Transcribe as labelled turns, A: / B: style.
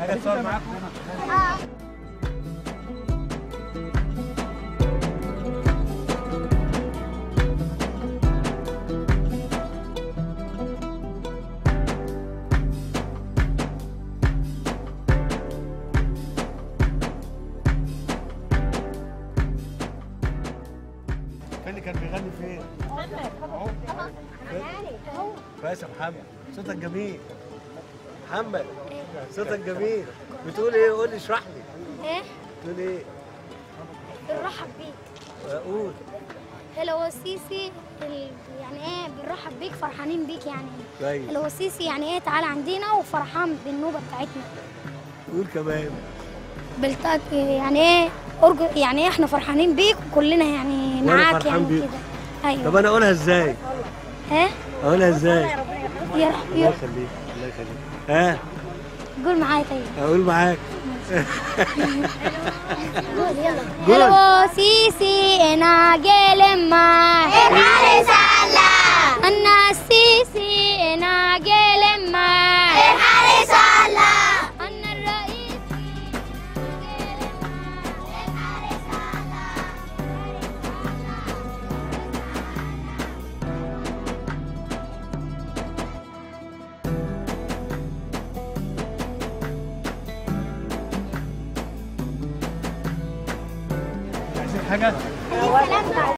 A: حاجه اتصور معاكم فين اللي كان بيغني فين؟ اهو بس يا محمد صوتك جميل محمد صوتك جميل بتقول ايه قول لي اشرح لي
B: ايه
A: بتقول ايه
B: بنرحب بيك
A: قول
B: الوسيسي ال- يعني ايه بنرحب بيك فرحانين بيك يعني
A: كويس
B: الوسيسي يعني ايه تعالى عندنا وفرحان بالنوبه بتاعتنا
A: قول كمان
B: بلتك يعني ايه أرجو يعني ايه احنا فرحانين بيك وكلنا يعني
A: وأنا
B: معاك
A: فرحان
B: يعني
A: بيك.
B: كده
A: طب
B: ايوه
A: انا اقولها ازاي
B: ايه
A: اقولها ازاي
B: يرحب
A: الله
B: يرحب
A: يخليك الله يخليك ها
B: قول معايا طيب
A: اقول معاك
B: قول يلا
A: قول.
B: الوسيسي انا جلما الحارس الله انا السيسي انا جلما الحارس الله انا الرئيس
A: عايزين حاجه
B: السلام